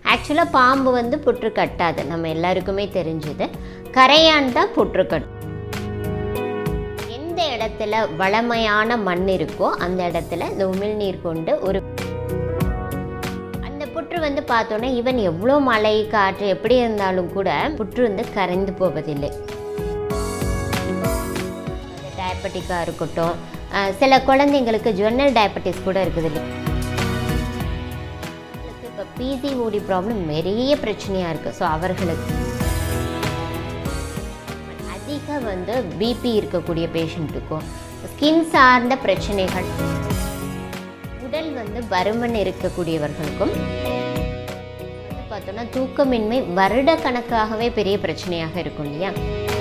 ஆக்சுவலாக பாம்பு வந்து புற்று கட்டாது நம்ம எல்லாருக்குமே தெரிஞ்சது கரையான் தான் புற்று கட்டும் எந்த இடத்துல வளமையான மண் இருக்கோ அந்த இடத்துல இந்த உமிழ்நீர் கொண்டு ஒரு அந்த புற்று வந்து பார்த்தோன்னா ஈவன் எவ்வளோ மழை காற்று எப்படி இருந்தாலும் கூட புற்று வந்து கரைந்து போவதில்லை டயபெட்டிக்காக இருக்கட்டும் அஹ் சில குழந்தைங்களுக்கு ஜுவன்னல் டயபெட்டிஸ் கூட இருக்குது இல்லை இப்போ பிசிஓடி ப்ராப்ளம் நிறைய பிரச்சனையாக இருக்குது ஸோ அவர்களுக்கு அதிக வந்து பிபி இருக்கக்கூடிய பேஷண்ட்டுக்கும் ஸ்கின் சார்ந்த பிரச்சனைகள் உடல் வந்து பருமன் இருக்கக்கூடியவர்களுக்கும் வந்து பார்த்தோன்னா தூக்கமின்மை வருட கணக்காகவே பெரிய பிரச்சனையாக இருக்கும் இல்லையா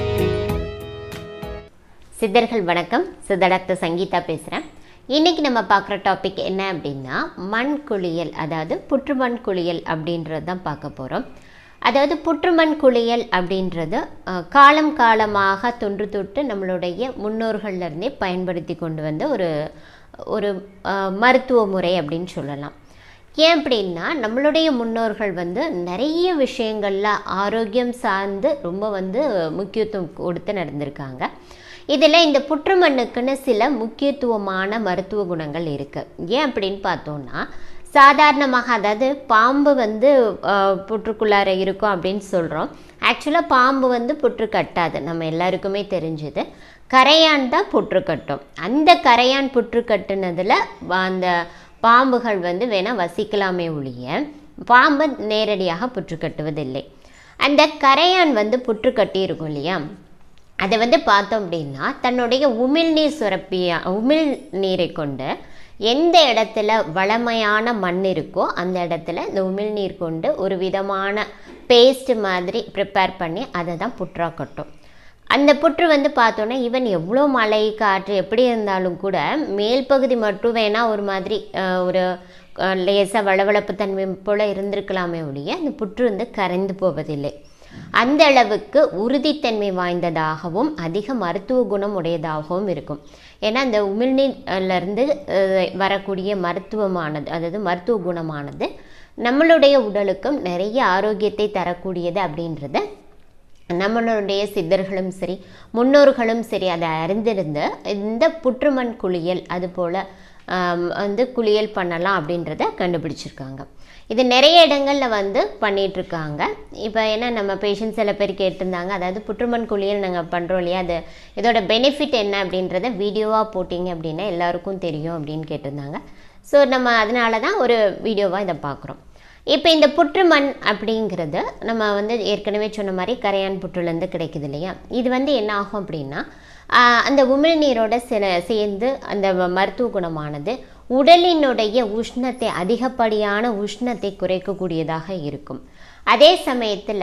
சித்தர்கள் வணக்கம் சித்த டாக்டர் சங்கீதா பேசுகிறேன் இன்றைக்கி நம்ம பார்க்குற டாபிக் என்ன அப்படின்னா மண் குளியல் அதாவது புற்றுமண் குளியல் அப்படின்றது தான் பார்க்க போகிறோம் அதாவது புற்றுமண் குளியல் அப்படின்றது அஹ், காலம் காலமாக தொன்று தொட்டு நம்மளுடைய முன்னோர்கள்லேருந்தே பயன்படுத்தி கொண்டு வந்த ஒரு ஒரு அஹ், மருத்துவ முறை அப்படின்னு சொல்லலாம் ஏன் அப்படின்னா நம்மளுடைய முன்னோர்கள் வந்து நிறைய விஷயங்களில் ஆரோக்கியம் சார்ந்து ரொம்ப வந்து முக்கியத்துவம் கொடுத்து நடந்திருக்காங்க இதில் இந்த புற்றுமண்ணுக்குன்னு சில முக்கியத்துவமான மருத்துவ குணங்கள் இருக்குது ஏன் அப்படின்னு பார்த்தோன்னா சாதாரணமாக அதாவது பாம்பு வந்து அஹ், புற்றுக்குள்ளார இருக்கும் அப்படின்னு சொல்கிறோம் ஆக்சுவலாக பாம்பு வந்து புற்று கட்டாது நம்ம எல்லாருக்குமே தெரிஞ்சது கரையான் தான் புற்று கட்டும் அந்த கரையான் புற்று கட்டுனதில் அந்த பாம்புகள் வந்து வேணால் வசிக்கலாமே ஒழிய பாம்பு நேரடியாக புற்று கட்டுவதில்லை அந்த கரையான் வந்து புற்று கட்டி இருக்கும் இல்லையா அதை வந்து பார்த்தோம் அப்படின்னா தன்னுடைய உமிழ்நீர் சுரப்பிய உமிழ் நீரை கொண்டு எந்த இடத்துல வளமையான மண் இருக்கோ அந்த இடத்துல இந்த உமிழ்நீர் கொண்டு ஒரு விதமான பேஸ்ட் மாதிரி ப்ரிப்பேர் பண்ணி அதை தான் புற்றா கட்டும் அந்த புற்று வந்து பார்த்தோன்னா ஈவன் எவ்வளோ மழை காற்று எப்படி இருந்தாலும் கூட மேல் பகுதி மட்டும் வேணால் ஒரு மாதிரி அஹ், ஒரு லேசாக வளவளப்பு தன்மை போல் இருந்திருக்கலாமே ஒழிய அந்த புற்று வந்து கரைந்து போவதில்லை அந்த அளவுக்கு உறுதித்தன்மை வாய்ந்ததாகவும் அதிக மருத்துவ குணம் உடையதாகவும் இருக்கும் ஏன்னா அந்த உமிழ்நீர்லேருந்து வரக்கூடிய மருத்துவமானது அதாவது மருத்துவ குணமானது நம்மளுடைய உடலுக்கும் நிறைய ஆரோக்கியத்தை தரக்கூடியது அப்படின்றத நம்மளுடைய சித்தர்களும் சரி முன்னோர்களும் சரி அதை அறிந்திருந்து இந்த புற்றுமண் குளியல் அதுபோல் வந்து குளியல் பண்ணலாம் அப்படின்றத கண்டுபிடிச்சிருக்காங்க இது நிறைய இடங்களில் வந்து பண்ணிகிட்ருக்காங்க இப்போ ஏன்னா நம்ம பேஷண்ட் சில பேர் கேட்டிருந்தாங்க அதாவது புற்றுமண் குளியல் நாங்கள் பண்ணுறோம் இல்லையா அது இதோட பெனிஃபிட் என்ன அப்படின்றத வீடியோவாக போட்டிங்க அப்படின்னா எல்லாருக்கும் தெரியும் அப்படின்னு கேட்டிருந்தாங்க ஸோ நம்ம அதனால தான் ஒரு வீடியோவாக இதை பார்க்குறோம் இப்போ இந்த புற்றுமண் அப்படிங்கிறது நம்ம வந்து ஏற்கனவே சொன்ன மாதிரி கரையான் புற்றுலேருந்து கிடைக்குது இல்லையா இது வந்து என்ன ஆகும் அப்படின்னா ஆஹ், அந்த உமிழ்நீரோட சில சேர்ந்து அந்த ம- மருத்துவ குணமானது உடலினுடைய உஷ்ணத்தை அதிகப்படியான உஷ்ணத்தை குறைக்கக்கூடியதாக இருக்கும் அதே சமயத்தில்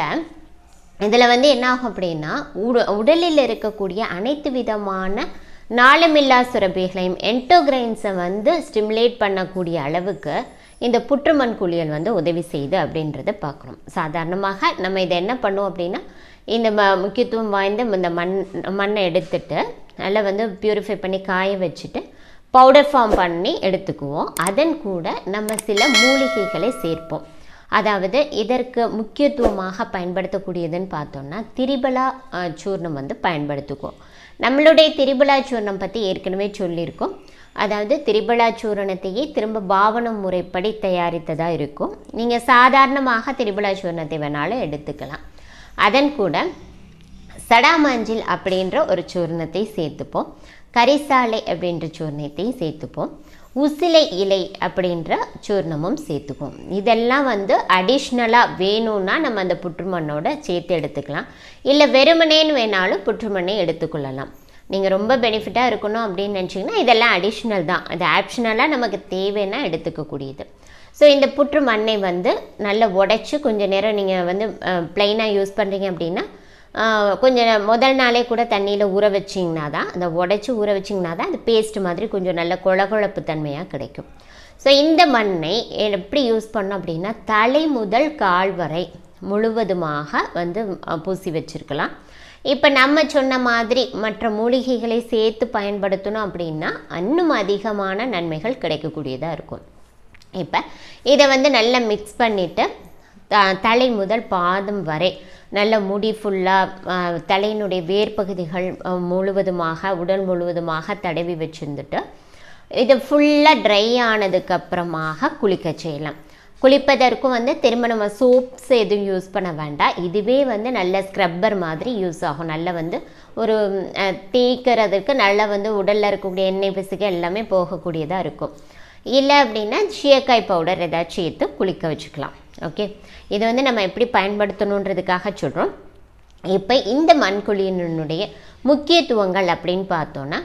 இதில் வந்து என்ன ஆகும் அப்படின்னா உட உடலில் இருக்கக்கூடிய அனைத்து விதமான நாளமில்லா சுரப்பிகளையும் என்டோகிரைன்ஸை வந்து ஸ்டிமுலேட் பண்ணக்கூடிய அளவுக்கு இந்த புற்றுமண் குளியல் வந்து உதவி செய்யுது அப்படின்றத பார்க்குறோம் சாதாரணமாக நம்ம இதை என்ன பண்ணுவோம் அப்படின்னா இந்த ம முக்கியத்துவம் வாய்ந்த இந்த மண் மண்ணை எடுத்துட்டு நல்லா வந்து பியூரிஃபை பண்ணி காய வச்சுட்டு பவுடர் ஃபார்ம் பண்ணி எடுத்துக்குவோம் அதன் கூட நம்ம சில மூலிகைகளை சேர்ப்போம் அதாவது இதற்கு முக்கியத்துவமாக பயன்படுத்தக்கூடியதுன்னு பார்த்தோம்னா திரிபலா அஹ், சூர்ணம் வந்து பயன்படுத்துக்குவோம் நம்மளுடைய திரிபலா சூர்ணம் பற்றி ஏற்கனவே சொல்லியிருக்கோம் அதாவது திரிபலா சூரணத்தையே திரும்ப பாவனம் முறைப்படி தயாரித்ததாக இருக்கும் நீங்கள் சாதாரணமாக திரிபலா சூர்ணத்தை வேணாலும் எடுத்துக்கலாம் அதன் கூட சடாமஞ்சில் அப்படின்ற ஒரு சூர்ணத்தை சேர்த்துப்போம் கரிசாலை அப்படின்ற சூர்ணத்தையும் சேர்த்துப்போம் உசிலை இலை அப்படின்ற சூர்ணமும் சேர்த்துப்போம் இதெல்லாம் வந்து அடிஷ்னலாக வேணும்னா நம்ம அந்த புற்றுமண்ணோட சேர்த்து எடுத்துக்கலாம் இல்லை வெறுமனேன்னு வேணாலும் புற்றுமண்ணை எடுத்துக்கொள்ளலாம் நீங்கள் ரொம்ப பெனிஃபிட்டாக இருக்கணும் அப்படின்னு நினச்சிங்கன்னா இதெல்லாம் அடிஷ்னல் தான் அது ஆப்ஷனலாக நமக்கு தேவைன்னா எடுத்துக்கக்கூடியது ஸோ இந்த புற்று மண்ணை வந்து நல்லா உடைச்சி கொஞ்சம் நேரம் நீங்கள் வந்து ப்ளைனாக யூஸ் பண்ணுறீங்க அப்படின்னா ஆஹ், கொஞ்சம் முதல் நாளே கூட தண்ணியில் ஊற வச்சிங்கன்னா தான் அந்த உடைச்சி ஊற வச்சிங்கன்னா தான் அது பேஸ்ட் மாதிரி கொஞ்சம் நல்ல கொழகொழப்பு தன்மையாக கிடைக்கும் ஸோ இந்த மண்ணை எப்படி யூஸ் பண்ணோம் அப்படின்னா தலை முதல் கால் வரை முழுவதுமாக வந்து அஹ், பூசி வச்சிருக்கலாம் இப்போ நம்ம சொன்ன மாதிரி மற்ற மூலிகைகளை சேர்த்து பயன்படுத்தணும் அப்படின்னா இன்னும் அதிகமான நன்மைகள் கிடைக்கக்கூடியதாக இருக்கும் இப்போ இதை வந்து நல்லா மிக்ஸ் பண்ணிவிட்டு த- தலை முதல் பாதம் வரை நல்ல முடி ஃபுல்லாக தலையினுடைய வேர்ப்பகுதிகள் அஹ், முழுவதுமாக உடல் முழுவதுமாக தடவி வச்சுருந்துட்டு இது ஃபுல்லாக ட்ரை ஆனதுக்கு அப்புறமாக குளிக்க செய்யலாம் குளிப்பதற்கும் வந்து திரும்ப நம்ம சோப்ஸ் எதுவும் யூஸ் பண்ண வேண்டாம் இதுவே வந்து நல்ல ஸ்க்ரப்பர் மாதிரி யூஸ் ஆகும் நல்லா வந்து ஒரு அஹ், தேய்க்கிறதுக்கு நல்லா வந்து உடலில் இருக்கக்கூடிய எண்ணெய் பிசுக்கு எல்லாமே போகக்கூடியதாக இருக்கும் இல்லை அப்படின்னா சீயக்காய் பவுடர் ஏதாச்சும் சேர்த்து குளிக்க வச்சுக்கலாம் ஓகே இது வந்து நம்ம எப்படி பயன்படுத்தணுன்றதுக்காக சொல்கிறோம் இப்போ இந்த மண்குழியினுடைய முக்கியத்துவங்கள் அப்படின்னு பார்த்தோன்னா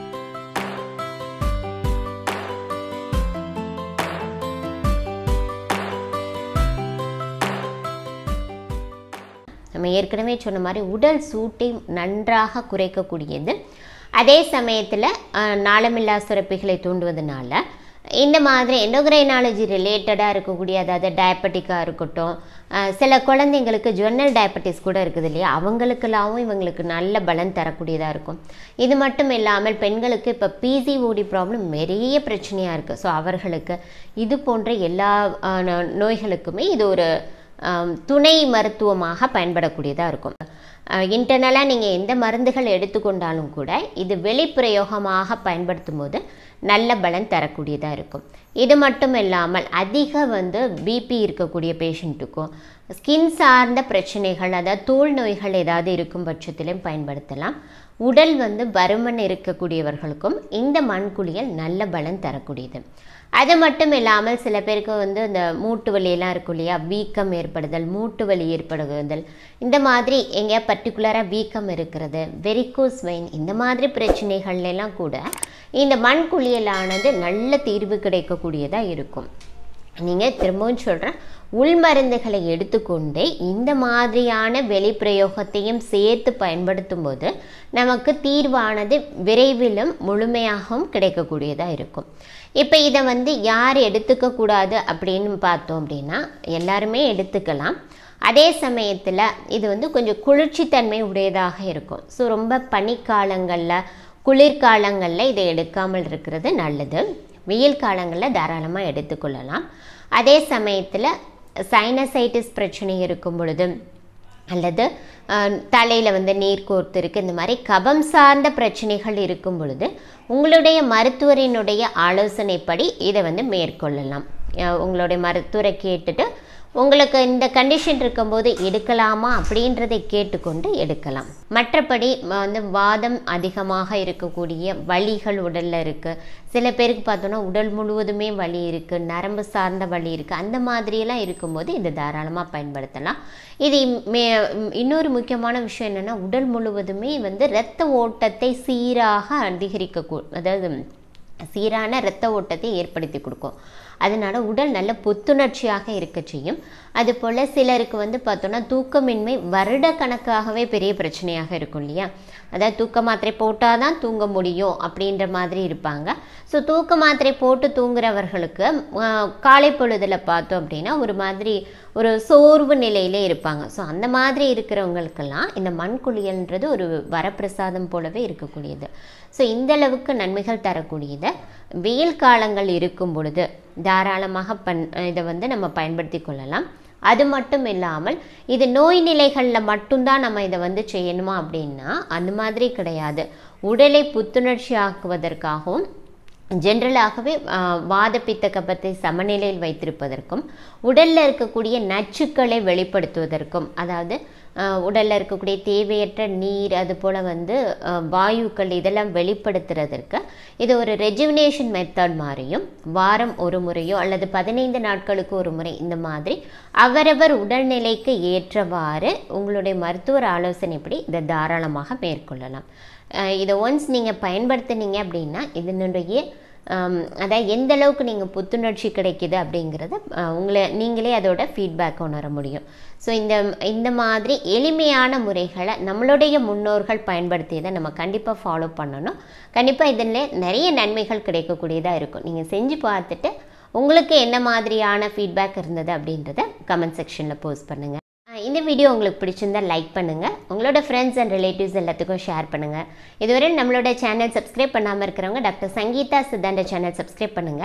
நம்ம ஏற்கனவே சொன்ன மாதிரி உடல் சூட்டை நன்றாக குறைக்கக்கூடியது அதே சமயத்தில் நாளமில்லா சுரப்பிகளை தூண்டுவதனால இந்த மாதிரி எண்டோகிரைனாலஜி ரிலேட்டடாக இருக்கக்கூடிய அதாவது டயபெட்டிக்காக இருக்கட்டும் அஹ், சில குழந்தைங்களுக்கு ஜொன்னல் டயபெட்டிஸ் கூட இருக்குது இல்லையா அவங்களுக்கெல்லாமும் இவங்களுக்கு நல்ல பலன் தரக்கூடியதாக இருக்கும் இது மட்டும் இல்லாமல் பெண்களுக்கு இப்போ பிசிஓடி ப்ராப்ளம் நிறைய பிரச்சனையாக இருக்குது ஸோ அவர்களுக்கு இது போன்ற எல்லா அஹ், நோ- நோய்களுக்குமே இது ஒரு ஆம், துணை மருத்துவமாக பயன்படக்கூடியதாக இருக்கும் இன்டர்னலாக நீங்கள் எந்த மருந்துகள் எடுத்துக்கொண்டாலும் கூட இது வெளிப்பிரயோகமாக பயன்படுத்தும் போது நல்ல பலன் தரக்கூடியதாக இருக்கும் இது மட்டும் இல்லாமல் அதிக வந்து பிபி இருக்கக்கூடிய பேஷண்ட்டுக்கும் ஸ்கின் சார்ந்த பிரச்சனைகள் அதாவது தோல் நோய்கள் ஏதாவது இருக்கும் பட்சத்திலும் பயன்படுத்தலாம் உடல் வந்து பருமன் இருக்கக்கூடியவர்களுக்கும் இந்த மண்குளியல் நல்ல பலன் தரக்கூடியது அது மட்டும் இல்லாமல் சில பேருக்கு வந்து இந்த மூட்டு வலியெல்லாம் இருக்கும் இல்லையா வீக்கம் ஏற்படுதல் மூட்டு வலி ஏற்படுதல் இந்த மாதிரி எங்கேயா பர்டிகுலராக வீக்கம் இருக்கிறது வெரிகோஸ் வெயின் இந்த மாதிரி பிரச்சனைகள்ல எல்லாம் கூட இந்த மண் குளியலானது நல்ல தீர்வு கிடைக்கக்கூடியதாக இருக்கும் நீங்கள் திரும்பவும் சொல்கிறேன் உள் மருந்துகளை எடுத்துக்கொண்டே இந்த மாதிரியான வெளிப்பிரயோகத்தையும் சேர்த்து பயன்படுத்தும் போது நமக்கு தீர்வானது விரைவிலும் முழுமையாகவும் கிடைக்கக்கூடியதாக இருக்கும் இப்போ இதை வந்து யார் எடுத்துக்க கூடாது அப்படின்னு பார்த்தோம் அப்படின்னா எல்லாருமே எடுத்துக்கலாம் அதே சமயத்தில் இது வந்து கொஞ்சம் குளிர்ச்சித்தன்மை உடையதாக இருக்கும் ஸோ ரொம்ப பனிக்காலங்களில் குளிர்காலங்களில் இதை எடுக்காமல் இருக்கிறது நல்லது வெயில் காலங்களில் தாராளமாக எடுத்துக்கொள்ளலாம் அதே சமயத்தில் சைனசைட்டிஸ் பிரச்சனை இருக்கும் பொழுது அல்லது தலையில் வந்து நீர் கோர்த்து இருக்கு இந்த மாதிரி கபம் சார்ந்த பிரச்சனைகள் இருக்கும் பொழுது உங்களுடைய மருத்துவரினுடைய ஆலோசனைப்படி இதை வந்து மேற்கொள்ளலாம் அஹ் உங்களுடைய மருத்துவரை கேட்டுட்டு உங்களுக்கு இந்த கண்டிஷன் இருக்கும்போது எடுக்கலாமா அப்படின்றதை கேட்டுக்கொண்டு எடுக்கலாம் மற்றபடி ம- வந்து வாதம் அதிகமாக இருக்கக்கூடிய வலிகள் உடலில் இருக்குது சில பேருக்கு பார்த்தோன்னா உடல் முழுவதுமே வலி இருக்குது நரம்பு சார்ந்த வலி இருக்குது அந்த மாதிரியெல்லாம் இருக்கும்போது இது தாராளமாக பயன்படுத்தலாம் இது மே இன்னொரு முக்கியமான விஷயம் என்னென்னா உடல் முழுவதுமே வந்து இரத்த ஓட்டத்தை சீராக அதிகரிக்க அதாவது சீரான இரத்த ஓட்டத்தை ஏற்படுத்தி கொடுக்கும் அதனால உடல் நல்ல புத்துணர்ச்சியாக இருக்க செய்யும் அதுபோல் சிலருக்கு வந்து பார்த்தோன்னா தூக்கமின்மை வருட கணக்காகவே பெரிய பிரச்சனையாக இருக்கும் இல்லையா அதாவது தூக்க மாத்திரை போட்டால் தான் தூங்க முடியும் அப்படின்ற மாதிரி இருப்பாங்க ஸோ தூக்க மாத்திரை போட்டு தூங்குறவர்களுக்கு ஆஹ், காலை பொழுதில் பார்த்தோம் அப்படின்னா ஒரு மாதிரி ஒரு சோர்வு நிலையிலே இருப்பாங்க ஸோ அந்த மாதிரி இருக்கிறவங்களுக்கெல்லாம் இந்த மண்குளியல்ன்றது ஒரு வரப்பிரசாதம் போலவே இருக்கக்கூடியது ஸோ இந்த அளவுக்கு நன்மைகள் தரக்கூடியது வெயில் காலங்கள் இருக்கும் பொழுது தாராளமாக பண் இதை வந்து நம்ம பயன்படுத்தி கொள்ளலாம் அது மட்டும் இல்லாமல் இது நோய் நிலைகளில் மட்டும்தான் நம்ம இதை வந்து செய்யணுமா அப்படின்னா அந்த மாதிரி கிடையாது உடலை புத்துணர்ச்சி ஆக்குவதற்காகவும் ஜென்ரலாகவே வாதப்பித்த கபத்தை சமநிலையில் வைத்திருப்பதற்கும் உடலில் இருக்கக்கூடிய நச்சுக்களை வெளிப்படுத்துவதற்கும் அதாவது உடலில் இருக்கக்கூடிய தேவையற்ற நீர் அது போல் வந்து அஹ், வாயுக்கள் இதெல்லாம் வெளிப்படுத்துறதற்கு இது ஒரு ரெஜுவினேஷன் மெத்தட் மாதிரியும் வாரம் ஒரு முறையோ அல்லது பதினைந்து நாட்களுக்கு ஒரு முறை இந்த மாதிரி அவரவர் உடல்நிலைக்கு ஏற்றவாறு உங்களுடைய மருத்துவர் ஆலோசனைப்படி இதை தாராளமாக மேற்கொள்ளலாம் அஹ், இதை ஒன்ஸ் நீங்கள் பயன்படுத்துனீங்க அப்படின்னா இதனுடைய ஆம், அதாவது எந்த அளவுக்கு நீங்கள் புத்துணர்ச்சி கிடைக்குது அப்படிங்கிறத அஹ், உங்களை நீங்களே அதோட ஃபீட்பேக் உணர முடியும் ஸோ இந்த இந்த மாதிரி எளிமையான முறைகளை நம்மளுடைய முன்னோர்கள் பயன்படுத்தியதை நம்ம கண்டிப்பாக ஃபாலோ பண்ணணும் கண்டிப்பாக இதில் நிறைய நன்மைகள் கிடைக்கக்கூடியதாக இருக்கும் நீங்கள் செஞ்சு பார்த்துட்டு உங்களுக்கு என்ன மாதிரியான ஃபீட்பேக் இருந்தது அப்படின்றத கமெண்ட் செக்ஷனில் போஸ்ட் பண்ணுங்கள் அஹ் இந்த வீடியோ உங்களுக்கு பிடிச்சிருந்தா லைக் பண்ணுங்கள் உங்களோட ஃப்ரெண்ட்ஸ் அண்ட் ரிலேட்டிவ்ஸ் எல்லாத்துக்கும் ஷேர் பண்ணுங்கள் இதுவரை நம்மளோட சேனல் சப்ஸ்கிரைப் பண்ணாமல் இருக்கிறவங்க டாக்டர் சங்கீதா சித்தாண்ட சேனல் சப்ஸ்கிரைப் பண்ணுங்கள்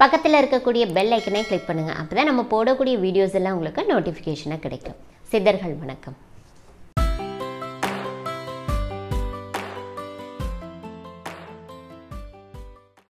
பக்கத்தில் இருக்கக்கூடிய பெல் ஐக்கனே கிளிக் பண்ணுங்கள் அப்போ தான் நம்ம போடக்கூடிய வீடியோஸ் எல்லாம் உங்களுக்கு நோட்டிஃபிகேஷனாக கிடைக்கும் சித்தர்கள் வணக்கம்